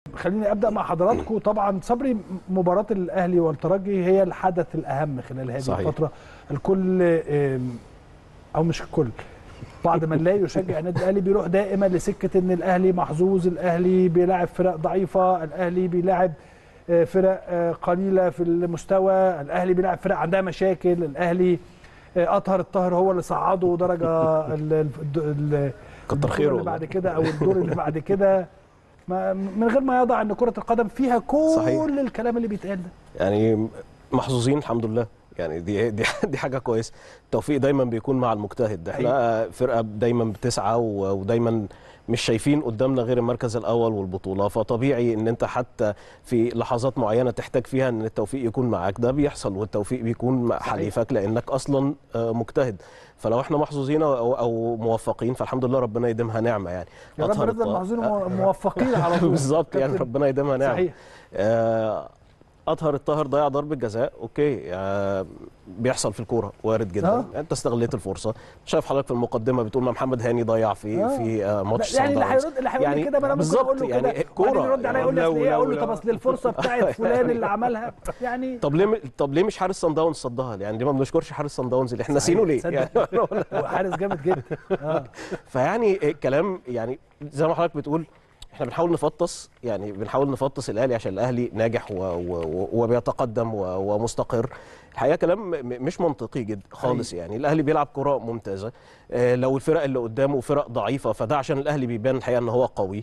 خليني ابدا مع حضراتكم طبعا صبري مباراه الاهلي والترجي هي الحدث الاهم خلال هذه صحيح. الفتره الكل آم، او مش الكل بعض من لا يشجع النادي الاهلي بيروح دائما لسكه ان الاهلي محظوظ الاهلي بيلاعب فرق ضعيفه الاهلي بيلاعب آه، فرق آه، قليله في المستوى الاهلي بيلاعب فرق عندها مشاكل الاهلي آه، اطهر الطاهر هو اللي صعده درجه ال- ال- ال- كتر الدور خيره اللي والله. بعد كده او الدور اللي بعد كده ما من غير ما يضع ان كره القدم فيها كل صحيح. الكلام اللي بيتقال ده يعني محظوظين الحمد لله يعني دي دي دي حاجه كويسه التوفيق دايما بيكون مع المجتهد احنا فرقه دايما بتسعى و- ودايما مش شايفين قدامنا غير المركز الاول والبطوله فطبيعي ان انت حتى في لحظات معينه تحتاج فيها ان التوفيق يكون معاك ده بيحصل والتوفيق بيكون مع حليفك لانك اصلا آه، مجتهد فلو احنا محظوظين او او موفقين فالحمد لله ربنا يديمها نعمه يعني يا رب أطهر نفضل الط- محظوظين وموفقين على طول بالظبط يعني كابتن. ربنا يديمها نعمه صحيح آه، اطهر الطاهر ضيع ضربه جزاء اوكي آه، بيحصل في الكوره وارد جدا آه. انت استغليت الفرصه شايف حضرتك في المقدمه بتقول ما محمد هاني ضيع في آه. في آه، ماتش لا، يعني اللي صن داونز. هيرد اللي هيقول لي يعني كده ما انا ممكن بالظبط، اقول له يعني كده كورة، وبعدين يرد عليا يعني يقول لي لو- اصل ايه لو- اقول له لو- طب اصل الفرصه بتاعت فلان اللي عملها يعني طب ليه طب ليه مش حارس صن داونز صدها يعني ليه ما بنشكرش حارس صن داونز اللي احنا ناسينه ليه تصدق. يعني هو حارس جامد جدا اه فيعني الكلام يعني زي ما حضرتك بتقول احنا بنحاول نفطس يعني بنحاول نفطس الاهلي عشان الاهلي ناجح و و وبيتقدم و ومستقر الحقيقه كلام م- مش منطقي جدا خالص يعني الاهلي بيلعب كره ممتازه اه لو الفرق اللي قدامه فرق ضعيفه فده عشان الاهلي بيبان الحقيقه ان هو قوي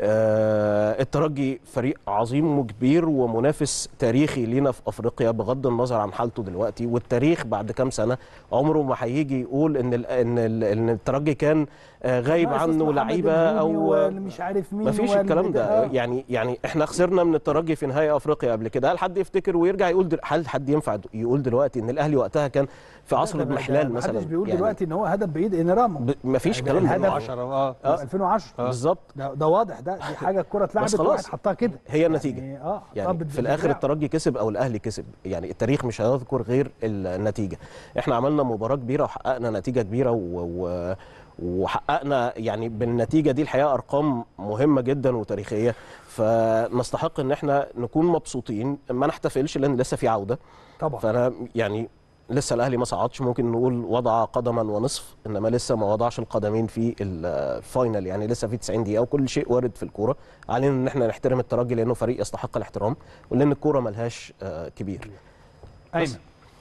اه الترجي فريق عظيم وكبير ومنافس تاريخي لينا في افريقيا بغض النظر عن حالته دلوقتي والتاريخ بعد كام سنه عمره ما هيجي يقول ان ال ان ال ان الترجي كان آه، غايب ناقص عنه محمد لعيبه الهوني او واللي مش عارف مين ما فيش واللي الكلام ده آه. يعني يعني احنا خسرنا من الترجي في نهائي افريقيا قبل كده هل حد يفتكر ويرجع يقول دل... هل حد ينفع يقول دلوقتي ان الاهلي وقتها كان في عصر لا، ده- الاحلال ده مثلا محدش بيقول يعني دلوقتي ان هو هدف بعيد ان رامو ب... ما فيش ده الكلام ده الهدف- 10 اه آه. 2010 بالظبط ده, ده واضح ده دي حاجه الكره اتلعبت خلاص. وواحد حطها كده هي النتيجه يعني اه يعني طب في الاخر بالدفاع. الترجي كسب او الاهلي كسب يعني التاريخ مش هيذكر غير النتيجه احنا عملنا مباراه كبيره وحققنا نتيجه كبيره و... و... وحققنا يعني بالنتيجه دي الحقيقه ارقام مهمه جدا وتاريخيه فنستحق ان احنا نكون مبسوطين ما نحتفلش لان لسه في عوده طبعا فانا يعني لسه الاهلي ما صعدش ممكن نقول وضع قدما ونصف انما لسه ما وضعش القدمين في الفاينل يعني لسه في 90 دقيقه وكل شيء وارد في الكوره علينا ان احنا نحترم الترجي لانه فريق يستحق الاحترام ولان الكوره ملهاش آه، كبير ايمن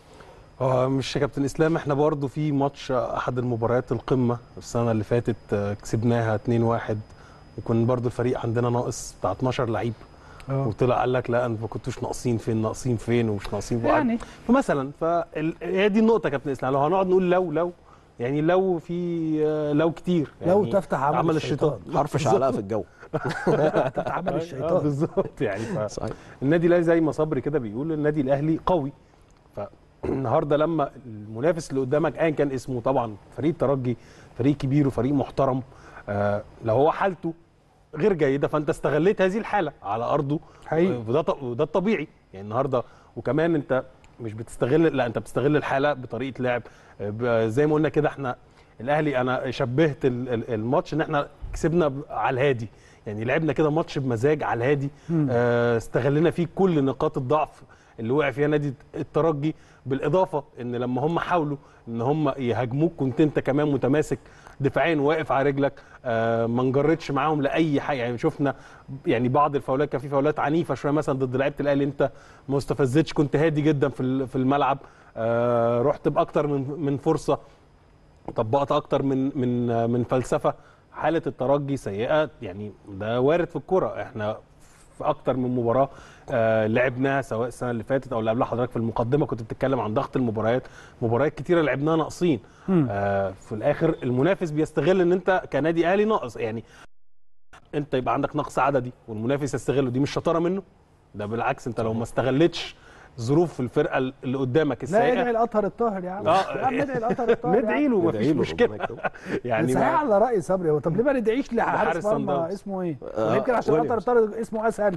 هو مش يا كابتن اسلام احنا برضو في ماتش احد المباريات القمه السنه اللي فاتت آه، كسبناها 2-1 وكان برضو الفريق عندنا ناقص بتاع 12 لعيب آه. وطلع قال لك لا انتوا ما كنتوش ناقصين فين ناقصين فين ومش ناقصين فين يعني فمثلا فهي دي النقطه يا كابتن اسلام لو هنقعد نقول لو لو يعني لو في آه، لو كتير يعني لو تفتح عمل, عمل الشيطان, الشيطان حرف شعلقه في الجو تفتح عمل آه، الشيطان بالظبط يعني ف... صحيح النادي الاهلي زي ما صبري كده بيقول النادي الاهلي قوي فالنهارده لما المنافس اللي قدامك ايا كان اسمه طبعا فريق الترجي فريق كبير وفريق محترم آه لو هو حالته غير جيده فانت استغليت هذه الحاله على ارضه حقيقي. آه، وده ط- وده الطبيعي يعني النهارده وكمان انت مش بتستغل لا انت بتستغل الحاله بطريقه لعب آه، ب- زي ما قلنا كده احنا الاهلي انا شبهت ال- ال- الماتش ان احنا كسبنا ب- على الهادي يعني لعبنا كده ماتش بمزاج على الهادي آه، استغلنا فيه كل نقاط الضعف اللي وقع فيها نادي الترجي بالاضافه ان لما هم حاولوا ان هم يهاجموك كنت انت كمان متماسك دفاعيا واقف على رجلك آه ما انجرتش معاهم لاي حاجه يعني شفنا يعني بعض الفاولات كان في فاولات عنيفه شويه مثلا ضد لعيبه الاهلي انت ما استفزتش كنت هادي جدا في ال- في الملعب آه رحت باكتر من من فرصه طبقت اكتر من من من فلسفه حاله الترجي سيئه يعني ده وارد في الكوره احنا في اكتر من مباراه آه لعبناها سواء السنه اللي فاتت او اللي قبلها حضرتك في المقدمه كنت بتتكلم عن ضغط المباريات مباريات كتيره لعبناها ناقصين آه في الاخر المنافس بيستغل ان انت كنادي اهلي ناقص يعني انت يبقى عندك نقص عددي والمنافس يستغله دي مش شطاره منه ده بالعكس انت لو ما استغلتش ظروف الفرقه اللي قدامك لا ادعي السيئه الاطهر الطاهر يا عم آه. يا عم ادعي الاطهر الطاهر يا ندعي عم. له ندعي مفيش له مشكله ربنا يكرمه. يعني صحيح ما- على راي صبري هو طب ليه ما ندعيش لحارس لحارس صن مرمى داونز. اسمه ايه؟ آه، يمكن عشان ويليامز. الاطهر الطاهر اسمه اسهل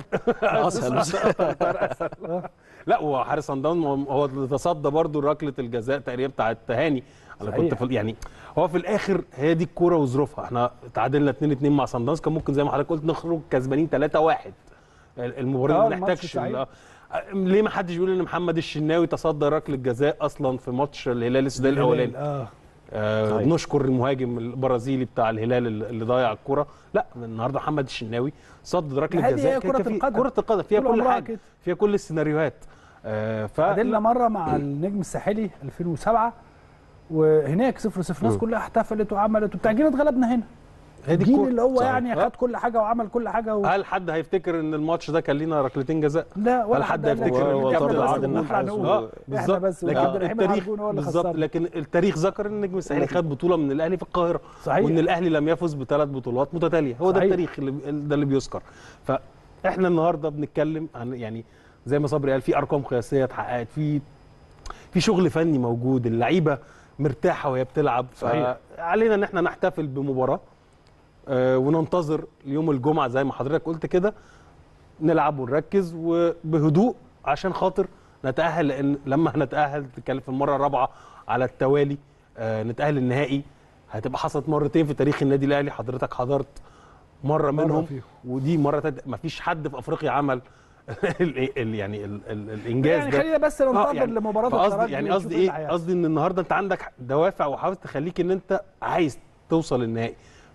اسهل لا هو حارس صن داونز هو اللي تصدى برضو ركله الجزاء تقريبا بتاعت تهاني انا صحيح. كنت في يعني هو في الاخر هي دي الكوره وظروفها احنا تعادلنا 2 2 مع صن داونز كان ممكن زي ما حضرتك قلت نخرج كسبانين 3 1 المباراه آه، اللي ما الماتش نحتاجش سعيد. ال- آه، ليه ما حدش بيقول ان محمد الشناوي تصدى ركله جزاء اصلا في ماتش الهلال السوداني الاولاني اه آه صحيح. بنشكر المهاجم البرازيلي بتاع الهلال اللي ضيع الكره لا النهارده محمد الشناوي صد ركله هذه جزاء هي كده كرة في- القدم. كره القدم فيها طول كل عمرها حاجه كده. فيها كل السيناريوهات آه ف تعادلنا مره مع النجم الساحلي 2007 وهناك 0 0 الناس كلها احتفلت وعملت وبتاع جينا اتغلبنا هنا هي دي الجيل الكورة. اللي هو صحيح. يعني آه. خد كل حاجه وعمل كل حاجه و... هل حد هيفتكر ان الماتش ده كان لينا ركلتين جزاء لا ولا هل حد قال لك هيفتكر كده. ان هو كان طرد إحنا بس عادل بنطلع النحاس نقول. و- اه احنا بالظبط بس لكن وعبد الرحيم التاريخ العرجون هو اللي بالظبط خسرنا. لكن التاريخ ذكر ان النجم الساحلي خد بطوله من الاهلي في القاهره صحيح. وان الاهلي لم يفز بثلاث بطولات متتاليه هو ده صحيح. التاريخ اللي ده اللي بيذكر فاحنا النهارده بنتكلم عن يعني زي ما صبري قال في ارقام قياسيه اتحققت في في شغل فني موجود اللعيبه مرتاحه وهي بتلعب صحيح. علينا ان احنا نحتفل بمباراه آه، وننتظر يوم الجمعه زي ما حضرتك قلت كده نلعب ونركز وبهدوء عشان خاطر نتاهل لان لما هنتاهل تتكلم في المره الرابعه على التوالي آه، نتاهل النهائي هتبقى حصلت مرتين في تاريخ النادي الاهلي حضرتك حضرت مره, مرة منهم فيهم. ودي مره تد... مفيش حد في افريقيا عمل ال... ال... يعني ال... ال... الانجاز يعني ده خلينا بس ننتظر آه، يعني لمباراه فقصدي الترجي يعني ونشوف قصدي اللي ايه هيحصل. قصدي ان النهارده انت عندك دوافع وحافز تخليك ان انت عايز توصل للنهائي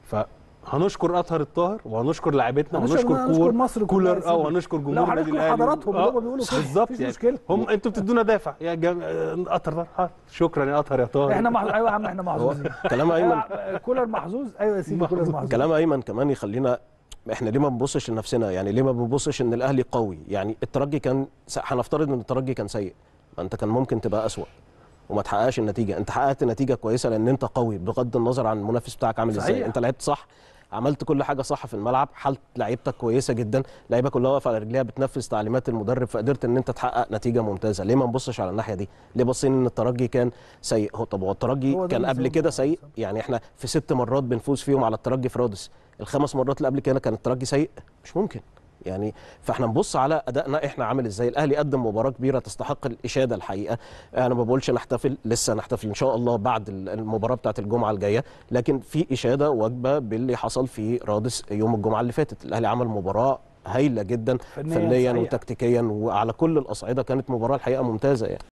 فهنشكر اطهر الطاهر وهنشكر لاعبتنا هنشكر- وهنشكر هنشكر كور مصر كلها يا كولر اه سيدي. وهنشكر جمهور لو النادي هنشكر الاهلي حضراتهم اللي هم بيقولوا كده، بالظبط مفيش يعني مشكلة. هم انتوا بتدونا دافع يا جم... آه، اطهر طاهر حاضر. شكرا يا اطهر يا طاهر احنا مح... ايوه يا عم احنا محظوظين كلام ايمن أيوة، كولر محظوظ ايوه يا سيدي كولر محظوظ كلام ايمن كمان يخلينا احنا ليه ما بنبصش لنفسنا يعني ليه ما بنبصش ان الاهلي قوي يعني الترجي كان س- هنفترض ان الترجي كان سيء ما انت كان ممكن تبقى اسوأ وما تحققش النتيجه انت حققت نتيجه كويسه لان انت قوي بغض النظر عن المنافس بتاعك عامل ازاي صحيح. انت لعبت صح عملت كل حاجه صح في الملعب حاله لعيبتك كويسه جدا لعيبه كلها واقفه على رجليها بتنفذ تعليمات المدرب فقدرت ان انت تحقق نتيجه ممتازه ليه ما نبصش على الناحيه دي ليه باصين ان الترجي كان سيء هو طب هو الترجي هو ده كان اللي قبل زي كده ما- سيء يعني احنا في ست مرات بنفوز فيهم على الترجي في رادس الخمس مرات اللي قبل كده كان الترجي سيء مش ممكن يعني فاحنا نبص على ادائنا احنا عامل ازاي الاهلي قدم مباراه كبيره تستحق الاشاده الحقيقه انا ما بقولش نحتفل لسه نحتفل ان شاء الله بعد المباراه بتاعه الجمعه الجايه لكن في اشاده واجبه باللي حصل في رادس يوم الجمعه اللي فاتت الاهلي عمل مباراه هايله جدا فنياً فنيا صحيح. وتكتيكيا وعلى كل الاصعده كانت مباراه الحقيقه ممتازه يعني